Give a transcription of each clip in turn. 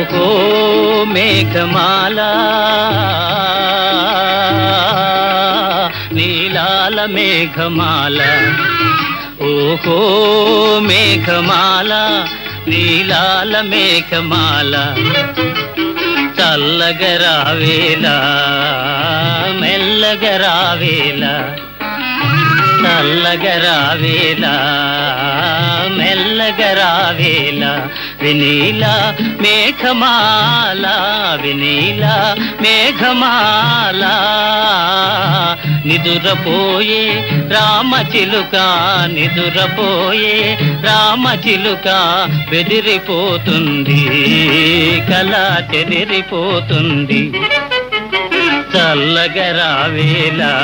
ఓహో మేఘమాల నీలాల మేఘమాల ఓహో మేఘమాల నీలాల మేఘమాల చల్లగరావేలా మెల్లగరావేలా చల్లగరావేలా మెల్లగరావేలా వినీల మేఘమాల వినీల మేఘమాల నిదురపోయే రామచిలుక నిదురపోయే రామచిలుక బెదిరిపోతుంది కళ చెదిరిపోతుంది చల్లగరావేలా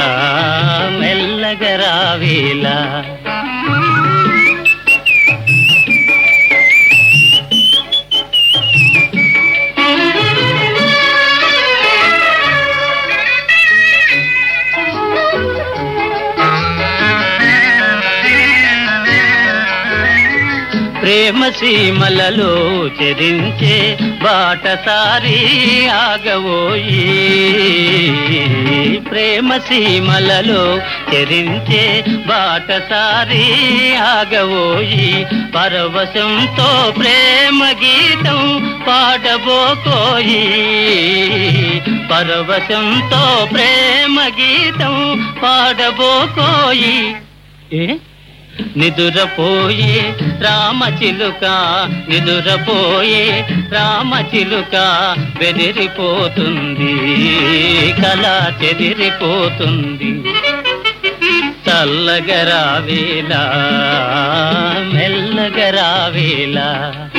మెల్లగరావేలా ప్రేమ సీమలలో చెరించే బాటసారి ఆగవోయి ప్రేమ సీమలలో చెరించే బాటసారి ఆగవోయి పరవశంతో ప్రేమ గీతం పాడబోకోయి పరవశంతో ప్రేమ గీతం పాడబోకోయి ఏ నిదురపోయే రామచిలుక నిదురపోయే రామచిలుక బెదిరిపోతుంది కళ చెదిరిపోతుంది చల్లగరావేలా మెల్లగరావేలా